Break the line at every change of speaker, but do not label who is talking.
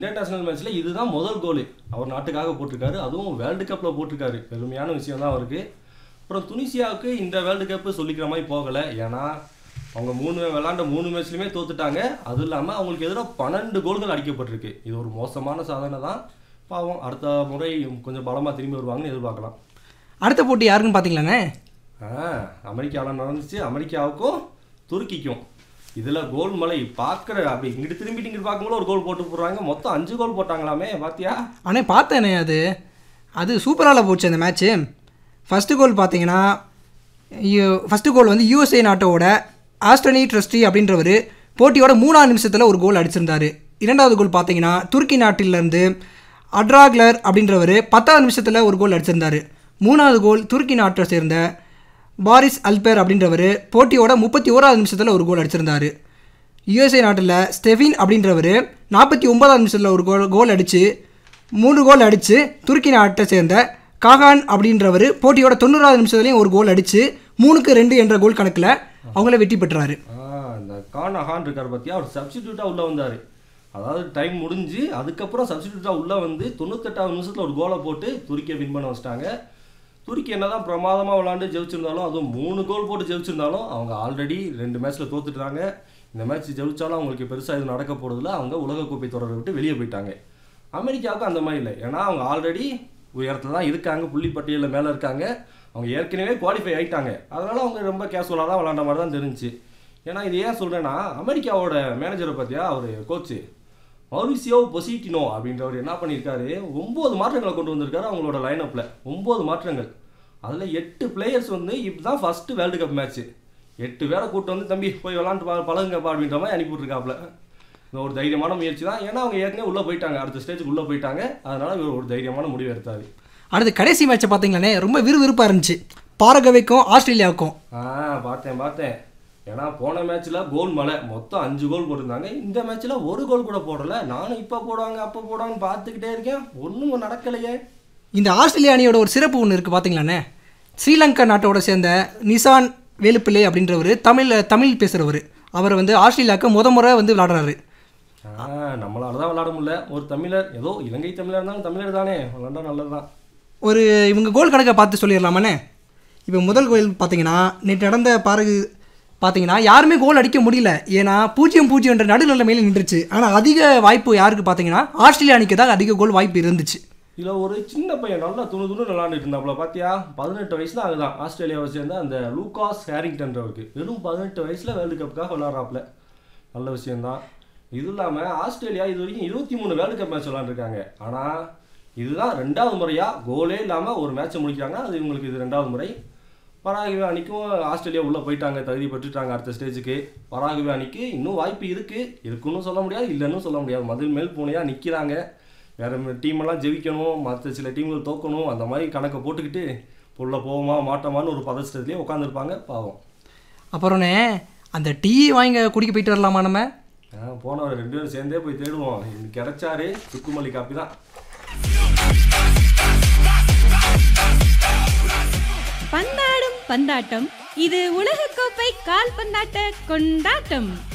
international மேட்ச்சில் இதுதான் முதல் கோல் அவர் நாட்டுக்காக போட்டிருக்காரு அதுவும் வேர்ல்டு கப்பில் போட்டிருக்காரு பெருமையான விஷயம் தான் அவருக்கு அப்புறம் துனிசியாவுக்கு இந்த வேர்ல்டு கப்பு சொல்லிக்கிற மாதிரி போகலை ஏன்னா அவங்க மூணு விளாண்ட மூணு மேட்ச்லையுமே தோத்துட்டாங்க அதுவும் இல்லாமல் அவங்களுக்கு எதிராக பன்னெண்டு கோல்கள் அடிக்கப்பட்டிருக்கு இது ஒரு மோசமான சாதனை தான் பாவம் அடுத்த முறை கொஞ்சம் பலமாக திரும்பி வருவாங்கன்னு எதிர்பார்க்கலாம்
அடுத்த போட்டி யாருக்குன்னு பார்த்தீங்களாண்ணே
ஆ அமெரிக்காவில் நடந்துச்சு அமெரிக்காவுக்கும் துருக்கிக்கும் இதில் கோல் மலை பார்க்குற அப்படி இங்கிட்டு திரும்பிட்டு இங்கிட்டு பார்க்கும்போது ஒரு கோல் போட்டு போடுறாங்க மொத்தம் அஞ்சு கோல் போட்டாங்களாமே பாத்தியா
அண்ணே பார்த்தேனே அது அது சூப்பரால போச்சு அந்த மேட்ச்சு ஃபஸ்ட்டு கோல் பார்த்தீங்கன்னா ஃபஸ்ட்டு கோல் வந்து யூஎஸ்ஏ நாட்டோட ஆஸ்டனி ட்ரஸ்டி அப்படின்றவர் போட்டியோட மூணாவது நிமிஷத்தில் ஒரு கோல் அடிச்சிருந்தாரு இரண்டாவது கோல் பார்த்தீங்கன்னா துருக்கி நாட்டிலேருந்து அட்ராக்லர் அப்படின்றவர் பத்தாவது நிமிஷத்தில் ஒரு கோல் அடிச்சிருந்தாரு மூணாவது கோல் துருக்கி நாட்டை சேர்ந்த பாரிஸ் அல்பேர் அப்படின்றவர் போட்டியோட முப்பத்தி ஓராவது நிமிஷத்தில் ஒரு கோல் அடிச்சிருந்தாரு யுஎஸ்ஏ நாட்டில் ஸ்டெஃபின் அப்படின்றவர் நாற்பத்தி ஒன்பதாவது நிமிஷத்தில் ஒரு கோல் கோல் அடித்து மூணு கோல் அடித்து துருக்கி நாட்டை சேர்ந்த காகான் அப்படின்றவர் போட்டியோட தொண்ணூறாவது நிமிஷத்துலையும் ஒரு கோல் அடித்து மூணுக்கு ரெண்டு என்ற கோல் கணக்கில் அவங்கள வெற்றி பெற்றாரு
ஆ இந்த கான் அஹான் இருக்கார் பார்த்தியா அவர் சப்ஸ்டிடியூட்டாக உள்ளே வந்தார் அதாவது டைம் முடிஞ்சு அதுக்கப்புறம் சப்ஸ்டிடியூட்டாக உள்ளே வந்து தொண்ணூத்தெட்டாவது நிமிஷத்தில் ஒரு கோலை போட்டு துருக்கியை வின் பண்ண வச்சிட்டாங்க துருக்கி என்னதான் பிரமாதமாக விளாண்டு ஜெயிச்சிருந்தாலும் அதுவும் மூணு கோல் போட்டு ஜெயிச்சிருந்தாலும் அவங்க ஆல்ரெடி ரெண்டு மேட்ச்சில் தோத்துட்டாங்க இந்த மேட்ச் ஜெயிச்சாலும் அவங்களுக்கு பெருசாக இது நடக்க போகிறதுல அவங்க உலகக்கோப்பை தொடரை விட்டு வெளியே போயிட்டாங்க அமெரிக்காவுக்கும் அந்த மாதிரி இல்லை ஏன்னா அவங்க ஆல்ரெடி உயரத்தில் தான் இருக்காங்க புள்ளி பட்டியலில் மேலே இருக்காங்க அவங்க ஏற்கனவே குவாலிஃபை ஆயிட்டாங்க அதனால அவங்க ரொம்ப கேஷுவலாக தான் விளாண்ட மாதிரி தான் தெரிஞ்சுச்சு ஏன்னா இது ஏன் சொல்கிறேன்னா அமெரிக்காவோட மேனேஜரை பார்த்தியா அவர் கோச்சு மௌரிசியோ பொசிட்டினோ அப்படின்றவர் என்ன பண்ணியிருக்காரு ஒம்பது மாற்றங்களை கொண்டு வந்திருக்காரு அவங்களோட லைனப்பில் ஒம்பது மாற்றங்கள் அதில் எட்டு பிளேயர்ஸ் வந்து இப்போ தான் ஃபஸ்ட்டு வேர்ல்டு கப் மேட்ச்சு எட்டு பேரை கூட்டு வந்து தம்பி போய் விளாண்டு பா பழகுங்கப்பா அப்படின்ற மாதிரி அனுப்பி விட்ருக்காப்புல இது ஒரு தைரியமான முயற்சி தான் ஏன்னா அவங்க ஏற்கனவே உள்ளே போயிட்டாங்க அடுத்த ஸ்டேஜுக்கு உள்ளே போயிட்டாங்க அதனால இவர் ஒரு தைரியமான முடிவு எடுத்தார்
அடுத்து கடைசி மேட்சை பார்த்தீங்களாண்ணே ரொம்ப விறுவிறுப்பாக இருந்துச்சு பாரகவைக்கும் ஆஸ்திரேலியாவுக்கும்
ஆ பார்த்தேன் பார்த்தேன் ஏன்னா போன மேட்ச்சில் கோல் மலை மொத்தம் அஞ்சு கோல் போட்டிருந்தாங்க இந்த மேட்ச்சில் ஒரு கோல் கூட போடல நானும் இப்போ போடுவாங்க அப்போ போடுவாங்கன்னு பார்த்துக்கிட்டே இருக்கேன் ஒன்றும் நடக்கலையே
இந்த ஆஸ்திரேலியா அணியோட ஒரு சிறப்பு ஒன்று இருக்குது பார்த்தீங்களாண்ணே ஸ்ரீலங்கா நாட்டோட சேர்ந்த நிசான் வேலுப்பிள்ளை அப்படின்றவர் தமிழ் தமிழ் பேசுகிறவர் அவர் வந்து ஆஸ்திரேலியாவுக்கு முத முறை வந்து விளாடுறாரு
ஆ நம்மளால தான் விளாட முடியல ஒரு தமிழர் ஏதோ இலங்கை தமிழர் இருந்தாலும் தமிழர் தானே விளாண்டா நல்லது தான்
ஒரு இவங்க கோல் கணக்கை பார்த்து சொல்லிடலாமாண்ணே இப்போ முதல் கோல் பார்த்தீங்கன்னா நேற்று நடந்த பாருகு பார்த்தீங்கன்னா யாருமே கோல் அடிக்க முடியல ஏன்னா பூஜ்ஜியம் பூஜ்ஜியம்ன்ற நடுநிலைமையில் நின்றுச்சு ஆனால் அதிக வாய்ப்பு யாருக்கு பார்த்தீங்கன்னா ஆஸ்திரேலியா அணிக்கு தான் அதிக கோல் வாய்ப்பு இருந்துச்சு
இதில் ஒரு சின்ன பையன் நல்லா துணு துணு விளாண்டுட்டு இருந்தாப்புல பார்த்தியா பதினெட்டு வயசு தான் ஆகுதான் ஆஸ்திரேலியாவை சேர்ந்த அந்த லூகாஸ் ஹேரிங்டன்றவருக்கு வெறும் பதினெட்டு வயசில் வேர்ல்டு கப்புக்காக விளாட்றாப்புல நல்ல விஷயம்தான் இது இல்லாமல் ஆஸ்திரேலியா இது வரைக்கும் இருபத்தி மூணு வேர்ல்டு கப் மேட்ச் விளாண்டுருக்காங்க ஆனால் இதுதான் ரெண்டாவது முறையாக கோலே இல்லாமல் ஒரு மேட்ச்சை முடிக்கிறாங்க அது இவங்களுக்கு இது ரெண்டாவது முறை பராகுவே அணிக்கும் ஆஸ்திரேலியா உள்ளே போயிட்டாங்க தகுதி பெற்றுட்டாங்க அடுத்த ஸ்டேஜுக்கு பராகுவே அணிக்கு இன்னும் வாய்ப்பு இருக்குது இருக்குன்னு சொல்ல முடியாது இல்லைன்னு சொல்ல முடியாது மதில் மேல் பூனையாக நிற்கிறாங்க வேற டீமெல்லாம் ஜெயிக்கணும் மற்ற சில டீம்கள் தோக்கணும் அந்த மாதிரி கணக்கை போட்டுக்கிட்டு புள்ள போவோமா மாட்டோமான்னு ஒரு பதஷ்டத்துலேயே உட்காந்துருப்பாங்க பாவம்
அப்புறம்ண்ணே அந்த டீ வாங்க குடிக்க போயிட்டு வரலாமா நம்ம
ஆ, போனவர் ரெண்டு பேரும் சேர்ந்தே போய் தேடுவோம் இன்னைக்கு கிடைச்சாரு சுக்குமல்லி காப்பி தான்
பந்தாடும் பந்தாட்டம் இது உலகக்கோப்பை கால்பந்தாட்ட கொண்டாட்டம்